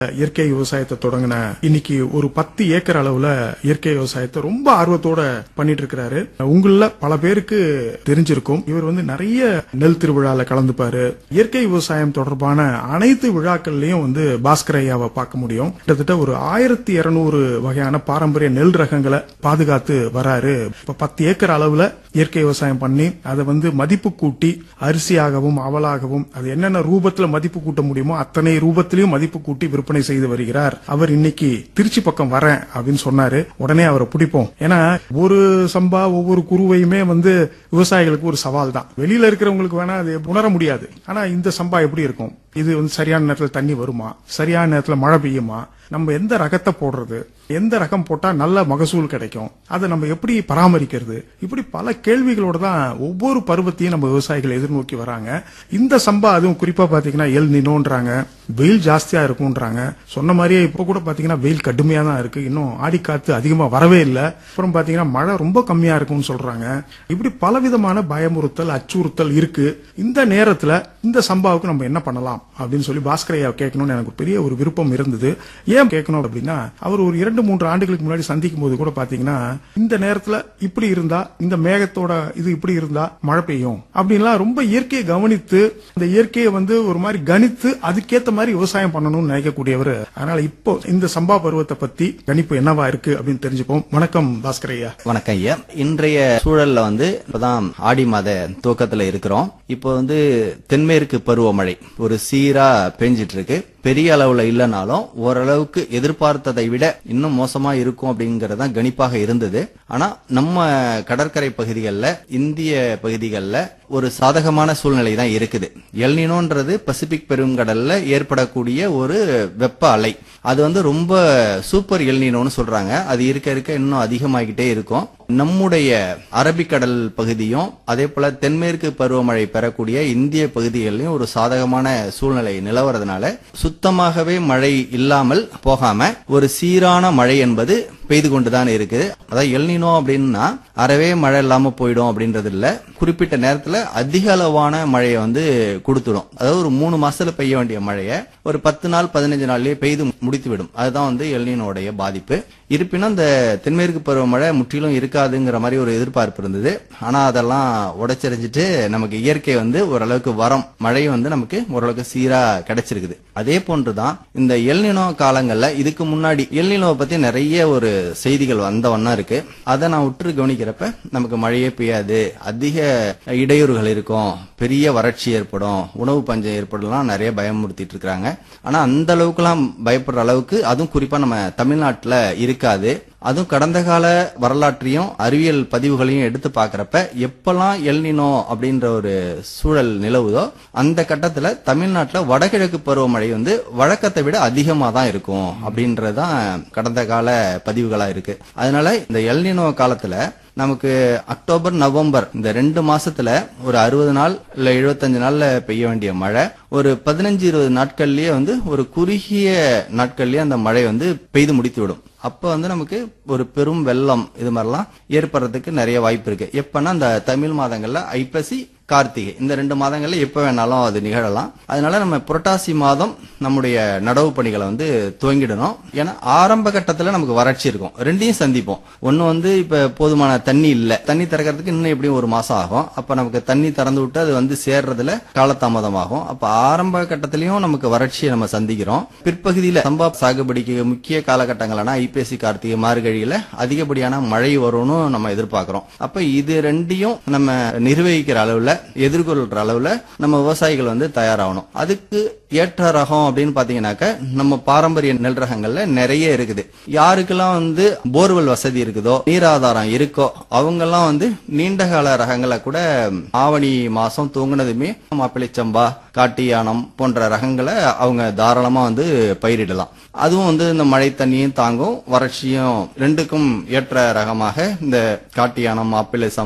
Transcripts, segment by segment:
இயற்கை விவசாயத்தை தொடங்கின இன்னைக்கு ஒரு பத்து ஏக்கர் அளவுல இயற்கை விவசாயத்தை ரொம்ப ஆர்வத்தோட பண்ணிட்டு இருக்கிறாரு உங்கள பல பேருக்கு தெரிஞ்சிருக்கும் இவர் வந்து நிறைய நெல் திருவிழால கலந்துப்பாரு இயற்கை விவசாயம் தொடர்பான அனைத்து விழாக்கள்லயும் வந்து பாஸ்கர் ஐயாவை பார்க்க முடியும் கிட்டத்தட்ட ஒரு ஆயிரத்தி இருநூறு வகையான பாரம்பரிய நெல் ரகங்களை பாதுகாத்து வராரு இப்ப பத்து ஏக்கர் அளவுல இயற்கை விவசாயம் பண்ணி அதை வந்து மதிப்பு கூட்டி அரிசியாகவும் அவலாகவும் அது என்னென்ன ரூபத்துல மதிப்பு கூட்ட முடியுமோ அத்தனை ரூபத்திலையும் மதிப்பு கூட்டி விற்பனை செய்து வருகிறார் அவர் இன்னைக்கு திருச்சி பக்கம் வரேன் அப்படின்னு சொன்னாரு உடனே அவரை பிடிப்போம் ஏன்னா ஒரு சம்பா ஒவ்வொரு குருவையுமே வந்து விவசாயிகளுக்கு ஒரு சவால் தான் வெளியில இருக்கிறவங்களுக்கு வேணா அது உணர முடியாது ஆனா இந்த சம்பா எப்படி இருக்கும் இது வந்து சரியான நேரத்துல தண்ணி வருமா சரியான நேரத்துல மழை பெய்யுமா நம்ம எந்த ரகத்தை போடுறது எந்த ரகம் போட்டா நல்ல மகசூல் கிடைக்கும் அதை நம்ம எப்படி பராமரிக்கிறது இப்படி பல கேள்விகளோட தான் ஒவ்வொரு பருவத்தையும் நம்ம விவசாயிகள் எதிர்நோக்கி வராங்க இந்த சம்பா அதுவும் குறிப்பா பாத்தீங்கன்னா எல் நினோன்றாங்க வெயில் ஜாஸ்தியா இருக்கும்ன்றாங்க சொன்ன மாதிரியே இப்ப கூட பாத்தீங்கன்னா வெயில் கடுமையா தான் இருக்கு இன்னும் ஆடிக்காத்து அதிகமா வரவே இல்லை அப்புறம் பாத்தீங்கன்னா மழை ரொம்ப கம்மியா இருக்கும்னு சொல்றாங்க இப்படி பலவிதமான பயமுறுத்தல் அச்சுறுத்தல் இருக்கு இந்த நேரத்துல இந்த சம்பாவுக்கு நம்ம என்ன பண்ணலாம் அப்படின்னு சொல்லி பாஸ்கரையா கேட்கணும்னு எனக்கு பெரிய ஒரு விருப்பம் இருந்தது ஏன் கேட்கணும் அப்படின்னா அவர் ஒரு இரண்டு மூன்று ஆண்டுகளுக்கு முன்னாடி சந்திக்கும் போது கூட பாத்தீங்கன்னா இந்த நேரத்துல இப்படி இருந்தா இந்த மேகத்தோட இது இப்படி இருந்தா மழை பெய்யும் அப்படின்லாம் ரொம்ப இயற்கையை கவனித்து அந்த இயற்கையை வந்து ஒரு மாதிரி கணித்து அதுக்கேத்த மாதிரி விவசாயம் பண்ணணும்னு நினைக்கக்கூடியவர் அதனால இப்போ இந்த சம்பா பருவத்தை பத்தி கணிப்பு என்னவா இருக்கு அப்படின்னு தெரிஞ்சுப்போம் வணக்கம் பாஸ்கர் ஐயா வணக்கம் ஐயா இன்றைய சூழல்ல வந்து இப்பதான் ஆடி மாத துவக்கத்துல இருக்கிறோம் இப்போ வந்து தென்மேற்கு பருவமழை ஒரு சீரா பெஞ்சிட்டு இருக்கு பெரிய அளவுல இல்லைனாலும் ஓரளவுக்கு எதிர்பார்த்ததை விட இன்னும் மோசமா இருக்கும் அப்படிங்கறது தான் கணிப்பாக இருந்தது ஆனா நம்ம கடற்கரை பகுதிகளில் இந்திய பகுதிகளில் ஒரு சாதகமான சூழ்நிலை தான் இருக்குது எல்னினோன்றது பசிபிக் பெருங்கடல்ல ஏற்படக்கூடிய ஒரு வெப்ப அலை அது வந்து ரொம்ப சூப்பர் எல்னினோன்னு சொல்றாங்க அது இருக்க இருக்க இன்னும் அதிகமாகிட்டே இருக்கும் நம்முடைய அரபிக்கடல் பகுதியும் அதே போல தென்மேற்கு பருவமழை பெறக்கூடிய இந்திய பகுதிகளிலும் ஒரு சாதகமான சூழ்நிலை நிலவறதுனால சுத்தமாகவே மழை இல்லாமல் போகாம ஒரு சீரான மழை என்பது பெய்து கொண்டுதான் இருக்குது அதாவது எல்னினோ அப்படின்னா அறவே மழை இல்லாம போயிடும் அப்படின்றது இல்ல குறிப்பிட்ட நேரத்துல அதிக அளவான மழையை வந்து கொடுத்துடும் அதாவது ஒரு மூணு மாசத்துல பெய்ய வேண்டிய மழையை ஒரு பத்து நாள் பதினஞ்சு நாள்லயே பெய்து முடித்து விடும் அதுதான் வந்து எல்னினோடைய பாதிப்பு இருப்பினும் இந்த தென்மேற்கு பருவமழை முற்றிலும் இருக்காதுங்கிற மாதிரி ஒரு எதிர்பார்ப்பு இருந்தது ஆனா அதெல்லாம் உடைச்செறிஞ்சிட்டு நமக்கு இயற்கை வந்து ஓரளவுக்கு வரம் மழை வந்து நமக்கு ஓரளவுக்கு சீரா கிடைச்சிருக்குது அதே போன்றுதான் இந்த எல்னினோ காலங்கள்ல இதுக்கு முன்னாடி எல்னினோவை பத்தி நிறைய ஒரு செய்திகள் வந்த வண்ணம் இருக்கு அதை நான் உற்று கவனிக்கிறப்ப நமக்கு மழையே பெய்யாது அதிக இடையூறுகள் இருக்கும் பெரிய வறட்சி ஏற்படும் உணவு பஞ்சம் ஏற்படலாம் நிறைய பயமுறுத்திட்டு இருக்காங்க ஆனா அந்த அளவுக்குலாம் பயப்படுற அளவுக்கு அதுவும் குறிப்பா நம்ம தமிழ்நாட்டுல இருக்காது அதுவும் கடந்த கால வரலாற்றையும் அறிவியல் பதிவுகளையும் எடுத்து பார்க்கறப்ப எப்பெல்லாம் எல்னினோ அப்படின்ற ஒரு சூழல் நிலவுதோ அந்த கட்டத்துல தமிழ்நாட்டுல வடகிழக்கு பருவமழை வந்து வழக்கத்தை விட அதிகமா தான் இருக்கும் அப்படின்றதுதான் கடந்த கால பதிவுகளா இருக்கு அதனால இந்த எல்னினோ காலத்துல நமக்கு அக்டோபர் நவம்பர் இந்த ரெண்டு மாசத்துல ஒரு அறுபது நாள் இல்ல எழுபத்தஞ்சு நாள்ல பெய்ய வேண்டிய மழை ஒரு பதினஞ்சு இருபது நாட்கள்லயே வந்து ஒரு குறுகிய நாட்கள்லயே அந்த மழை வந்து பெய்து முடித்து விடும் அப்ப வந்து நமக்கு ஒரு பெரும் வெள்ளம் இது மாதிரிலாம் ஏற்படுறதுக்கு நிறைய வாய்ப்பு இருக்கு எப்பன்னா அந்த தமிழ் மாதங்கள்ல ஐப்பசி கார்த்திகை இந்த ரெண்டு மாதங்கள்ல எப்ப வேணாலும் அது நிகழலாம் அதனால நம்ம புரட்டாசி மாதம் நம்முடைய நடவு பணிகளை வந்து துவங்கிடணும் ஏன்னா ஆரம்ப கட்டத்துல நமக்கு வறட்சி இருக்கும் ரெண்டையும் சந்திப்போம் ஒன்னு வந்து இப்ப போதுமான தண்ணி இல்ல தண்ணி திறக்கிறதுக்கு இன்னும் எப்படியும் ஒரு மாசம் ஆகும் அப்ப நமக்கு தண்ணி திறந்து விட்டு அது வந்து சேர்றதுல காலதாமதமாகும் அப்ப ஆரம்ப கட்டத்திலயும் நமக்கு வறட்சியை நம்ம சந்திக்கிறோம் பிற்பகுதியில சம்பா சாகுபடிக்கு முக்கிய காலகட்டங்களான ஐப்பசி கார்த்திகை மார்கழியில அதிகப்படியான மழை வரும்னு நம்ம எதிர்பார்க்கிறோம் அப்ப இது ரெண்டையும் நம்ம நிர்வகிக்கிற அளவுல எதிர்கொள்ற அளவுல நம்ம விவசாயிகள் வந்து தயாராகணும் அதுக்கு ஏற்ற ரகம் அப்படின்னு பாத்தீங்கன்னாக்க நம்ம பாரம்பரிய நெல் ரகங்கள்ல நிறைய இருக்குது யாருக்கெல்லாம் வந்து போர்வெல் வசதி இருக்குதோ நீராதாரம் இருக்கோ அவங்க எல்லாம் வந்து நீண்ட கால ரகங்களை கூட ஆவணி மாசம் தூங்குனதுமே மாப்பிள்ளைச்சம்பா காட்டு யானம் போன்ற ரகங்களை அவங்க தாராளமா வந்து பயிரிடலாம் அதுவும் வந்து இந்த மழை தண்ணியும் தாங்கும் வறட்சியும் ரெண்டுக்கும் ஏற்ற ரகமாக இந்த காட்டு யானம் மாப்பிள்ளை சம்பா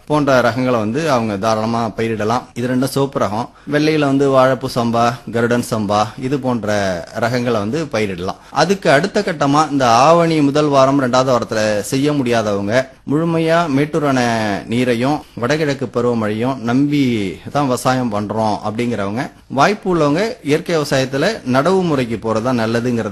போன்ற ரகங்களை வந்து அவங்க தாராளமா பயிரிடலாம் இது ரெண்டும் சோப்பு ரகம் வெள்ளையில வந்து வாழைப்பூ சம்பா கருடன் சம்பா இது போன்ற ரகங்களை வந்து பயிரிடலாம் அதுக்கு அடுத்த கட்டமா இந்த ஆவணி முதல் வாரம் ரெண்டாவது வாரத்துல செய்ய முடியாதவங்க முழுமையா மேட்டூர் அணை நீரையும் வடகிழக்கு பருவமழையும் நம்பி தான் விவசாயம் பண்றோம் அப்படிங்கிறவங்க வாய்ப்பு உள்ளவங்க இயற்கை விவசாயத்துல நடவு முறைக்கு போறதா நல்லதுங்கிறது